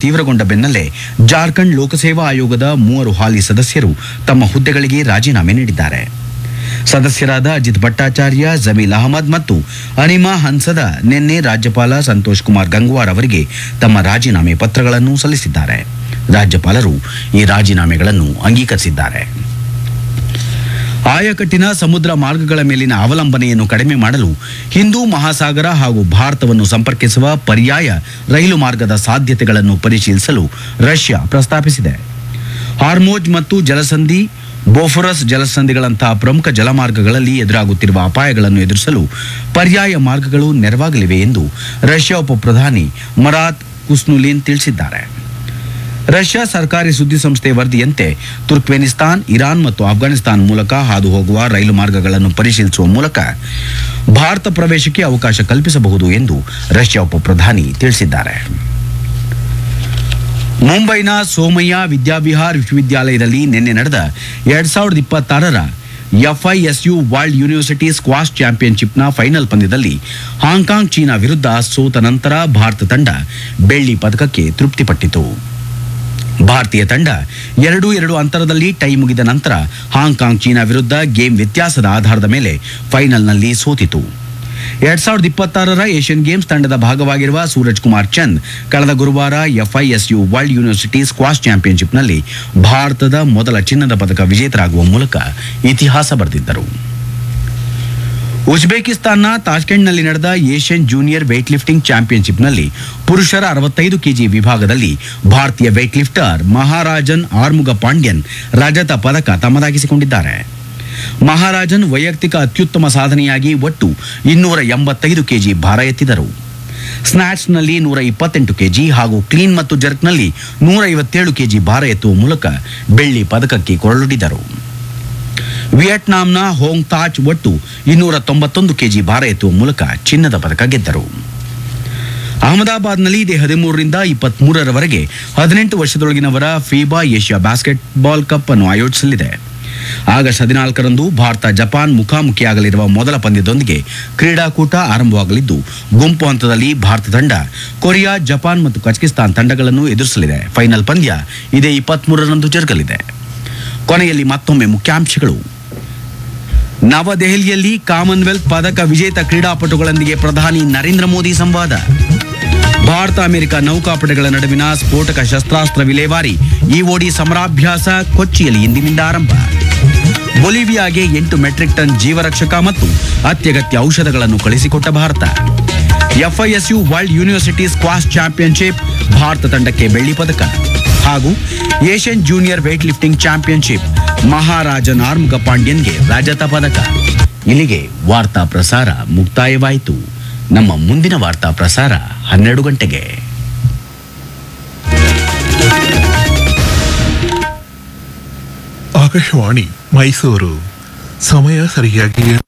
ತೀವ್ರಗೊಂಡ ಬೆನ್ನಲ್ಲೇ ಜಾರ್ಖಂಡ್ ಲೋಕಸೇವಾ ಆಯೋಗದ ಮೂವರು ಹಾಲಿ ಸದಸ್ಯರು ತಮ್ಮ ಹುದ್ದೆಗಳಿಗೆ ರಾಜೀನಾಮೆ ನೀಡಿದ್ದಾರೆ ಸದಸ್ಯರಾದ ಅಜಿತ್ ಭಟ್ಟಾಚಾರ್ಯ ಜಮೀಲ್ ಅಹಮದ್ ಮತ್ತು ಅನಿಮಾ ಹನ್ಸದ ನಿನ್ನೆ ರಾಜ್ಯಪಾಲ ಸಂತೋಷ್ ಕುಮಾರ್ ಗಂಗ್ವಾರ್ ಅವರಿಗೆ ತಮ್ಮ ರಾಜೀನಾಮೆ ಪತ್ರಗಳನ್ನು ಸಲ್ಲಿಸಿದ್ದಾರೆ ರಾಜ್ಯಪಾಲರು ಈ ರಾಜೀನಾಮೆಗಳನ್ನು ಅಂಗೀಕರಿಸಿದ್ದಾರೆ ಆಯಕಟ್ಟಿನ ಸಮುದ್ರ ಮಾರ್ಗಗಳ ಮೇಲಿನ ಅವಲಂಬನೆಯನ್ನು ಕಡಿಮೆ ಮಾಡಲು ಹಿಂದೂ ಮಹಾಸಾಗರ ಹಾಗೂ ಭಾರತವನ್ನು ಸಂಪರ್ಕಿಸುವ ಪರ್ಯಾಯ ರೈಲು ಮಾರ್ಗದ ಸಾಧ್ಯತೆಗಳನ್ನು ಪರಿಶೀಲಿಸಲು ರಷ್ಯಾ ಪ್ರಸ್ತಾಪಿಸಿದೆ ಹಾರ್ಮೋಜ್ ಮತ್ತು ಜಲಸಂಧಿ ಬೋಫೊರಸ್ ಜಲಸಂಧಿಗಳಂತಹ ಪ್ರಮುಖ ಜಲಮಾರ್ಗಗಳಲ್ಲಿ ಎದುರಾಗುತ್ತಿರುವ ಅಪಾಯಗಳನ್ನು ಎದುರಿಸಲು ಪರ್ಯಾಯ ಮಾರ್ಗಗಳು ನೆರವಾಗಲಿವೆ ಎಂದು ರಷ್ಯಾ ಉಪ ಪ್ರಧಾನಿ ಮರಾತ್ ಕುಸ್ನುಲಿನ್ ತಿಳಿಸಿದ್ದಾರೆ ರಷ್ಯಾ ಸರ್ಕಾರಿ ಸುದ್ದಿ ಸಂಸ್ಥೆ ವರದಿಯಂತೆ ತುರ್ಕ್ಮೆನಿಸ್ತಾನ್ ಇರಾನ್ ಮತ್ತು ಆಫ್ಘಾನಿಸ್ತಾನ್ ಮೂಲಕ ಹಾದು ಹೋಗುವ ರೈಲು ಮಾರ್ಗಗಳನ್ನು ಪರಿಶೀಲಿಸುವ ಮೂಲಕ ಭಾರತ ಪ್ರವೇಶಕ್ಕೆ ಅವಕಾಶ ಕಲ್ಪಿಸಬಹುದು ಎಂದು ರಷ್ಯಾ ಉಪ ಪ್ರಧಾನಿ ತಿಳಿಸಿದ್ದಾರೆ ಮುಂಬೈನ ಸೋಮಯ್ಯ ವಿದ್ಯಾವಿಹಾರ್ ವಿಶ್ವವಿದ್ಯಾಲಯದಲ್ಲಿ ನಿನ್ನೆ ನಡೆದ ಎರಡ್ ಸಾವಿರದ ಇಪ್ಪತ್ತಾರರ ಎಫ್ಐಎಸ್ಯು ವರ್ಲ್ಡ್ ಯೂನಿವರ್ಸಿಟಿ ಸ್ಕ್ವಾಶ್ ಚಾಂಪಿಯನ್ಶಿಪ್ನ ಫೈನಲ್ ಪಂದ್ಯದಲ್ಲಿ ಹಾಂಕಾಂಗ್ ಚೀನಾ ವಿರುದ್ಧ ಸೋತ ನಂತರ ಭಾರತ ತಂಡ ಬೆಳ್ಳಿ ಪದಕಕ್ಕೆ ತೃಪ್ತಿಪಟ್ಟಿತು ಭಾರತೀಯ ತಂಡ ಎರಡು ಎರಡು ಅಂತರದಲ್ಲಿ ಟೈ ಮುಗಿದ ನಂತರ ಹಾಂಕಾಂಗ್ ಚೀನಾ ವಿರುದ್ಧ ಗೇಮ್ ವ್ಯತ್ಯಾಸದ ಆಧಾರದ ಮೇಲೆ ಫೈನಲ್ನಲ್ಲಿ ಸೋತಿತು ಎರಡ್ ಸಾವಿರದ ಇಪ್ಪತ್ತಾರರ ಏಷ್ಯನ್ ಗೇಮ್ಸ್ ತಂಡದ ಭಾಗವಾಗಿರುವ ಸೂರಜ್ ಕುಮಾರ್ ಚಂದ್ ಕಳೆದ ಗುರುವಾರ ಎಫ್ಐಎಸ್ಯು ವರ್ಲ್ಡ್ ಯೂನಿವರ್ಸಿಟಿ ಸ್ಕ್ವಾಶ್ ಚಾಂಪಿಯನ್ಶಿಪ್ನಲ್ಲಿ ಭಾರತದ ಮೊದಲ ಚಿನ್ನದ ಪದಕ ವಿಜೇತರಾಗುವ ಮೂಲಕ ಇತಿಹಾಸ ಬರೆದಿದ್ದರು ಉಜ್ಬೇಕಿಸ್ತಾನ್ನ ತಾಷ್ಕೆಂಟ್ನಲ್ಲಿ ನಡೆದ ಏಷ್ಯನ್ ಜೂನಿಯರ್ ವೇಟ್ ಲಿಫ್ಟಿಂಗ್ ಚಾಂಪಿಯನ್ಶಿಪ್ನಲ್ಲಿ ಪುರುಷರ ಅರವತ್ತೈದು ಕೆಜಿ ವಿಭಾಗದಲ್ಲಿ ಭಾರತೀಯ ವೇಟ್ ಲಿಫ್ಟರ್ ಮಹಾರಾಜನ್ ಆರ್ಮುಗ ಪಾಂಡ್ಯನ್ ರಜತ ಪದಕ ತಮ್ಮದಾಗಿಸಿಕೊಂಡಿದ್ದಾರೆ ಮಹಾರಾಜನ್ ವೈಯಕ್ತಿಕ ಅತ್ಯುತ್ತಮ ಸಾಧನೆಯಾಗಿ ಒಟ್ಟು ಇನ್ನೂರ ಎಂಬತ್ತೈದು ಕೆಜಿ ಭಾರ ಎತ್ತಿದರು ಸ್ನ್ಯಾಚ್ನಲ್ಲಿ ನೂರ ಇಪ್ಪತ್ತೆಂಟು ಕೆಜಿ ಹಾಗೂ ಕ್ಲೀನ್ ಮತ್ತು ಜರ್ಕ್ನಲ್ಲಿ ನೂರ ಐವತ್ತೇಳು ಕೆಜಿ ಭಾರ ಎತ್ತುವ ಮೂಲಕ ಬೆಳ್ಳಿ ಪದಕಕ್ಕೆ ಕೊರಳುಡಿದರು ವಿಯೆಟ್ನಾಂನ ಹೋಂಗ್ ತಾಚ್ ಒಟ್ಟು ಇನ್ನೂರ ತೊಂಬತ್ತೊಂದು ಕೆಜಿ ಭಾರ ಎತ್ತುವ ಮೂಲಕ ಚಿನ್ನದ ಪದಕ ಗೆದ್ದರು ಅಹಮದಾಬಾದ್ನಲ್ಲಿ ಇದೇ ಹದಿಮೂರರಿಂದ ಇಪ್ಪತ್ಮೂರರವರೆಗೆ ಹದಿನೆಂಟು ವರ್ಷದೊಳಗಿನವರ ಫೀಬಾ ಏಷ್ಯಾ ಬಾಸ್ಕೆಟ್ಬಾಲ್ ಕಪ್ ಅನ್ನು ಆಯೋಜಿಸಲಿದೆ ಆಗಸ್ಟ್ ಹದಿನಾಲ್ಕರಂದು ಭಾರತ ಜಪಾನ್ ಮುಖಾಮುಖಿಯಾಗಲಿರುವ ಮೊದಲ ಪಂದ್ಯದೊಂದಿಗೆ ಕ್ರೀಡಾಕೂಟ ಆರಂಭವಾಗಲಿದ್ದು ಗುಂಪು ಹಂತದಲ್ಲಿ ಭಾರತ ತಂಡ ಕೊರಿಯಾ ಜಪಾನ್ ಮತ್ತು ಕಜಕಿಸ್ತಾನ್ ತಂಡಗಳನ್ನು ಎದುರಿಸಲಿದೆ ಫೈನಲ್ ಪಂದ್ಯ ಇದೇ ಇಪ್ಪತ್ಮೂರರಂದು ಜರುಗಲಿದೆ ಕೊನೆಯಲ್ಲಿ ಮತ್ತೊಮ್ಮೆ ಮುಖ್ಯಾಂಶಗಳು ನವದೆಹಲಿಯಲ್ಲಿ ಕಾಮನ್ವೆಲ್ತ್ ಪದಕ ವಿಜೇತ ಕ್ರೀಡಾಪಟುಗಳೊಂದಿಗೆ ಪ್ರಧಾನಿ ನರೇಂದ್ರ ಮೋದಿ ಸಂವಾದ ಭಾರತ ಅಮೆರಿಕ ನೌಕಾಪಡೆಗಳ ನಡುವಿನ ಸ್ಫೋಟಕ ಶಸ್ತ್ರಾಸ್ತ್ರ ವಿಲೇವಾರಿ ಇಒಡಿ ಸಮರಾಭ್ಯಾಸ ಕೊಚ್ಚಿಯಲ್ಲಿ ಇಂದಿನಿಂದ ಆರಂಭ ಬೊಲಿವಿಯಾಗೆ ಎಂಟು ಮೆಟ್ರಿಕ್ ಟನ್ ಜೀವರಕ್ಷಕ ಮತ್ತು ಅತ್ಯಗತ್ಯ ಔಷಧಗಳನ್ನು ಕಳಿಸಿಕೊಟ್ಟ Bharata FISU world university squash championship Bharata ತಂಡಕ್ಕೆ ಬೆಳ್ಳಿ ಪದಕ ಹಾಗೂ Asian junior weightlifting championship Maharajan Arumuga ಪಾಂಡ್ಯನ್ಗೆ ರಜತ ಪದಕ ಇಲ್ಲಿಗೆ ವಾರ್ತಾ ಪ್ರಸಾರ ಮುಕ್ತಾಯವಾಯಿತು ನಮ್ಮ ಮುಂದಿನ ವಾರ್ತಾ ಪ್ರಸಾರ ಹನ್ನೆರಡು ಗಂಟೆಗೆ ಆಕಾಶವಾಣಿ ಮೈಸೂರು ಸಮಯ ಸರಿಯಾಗಿ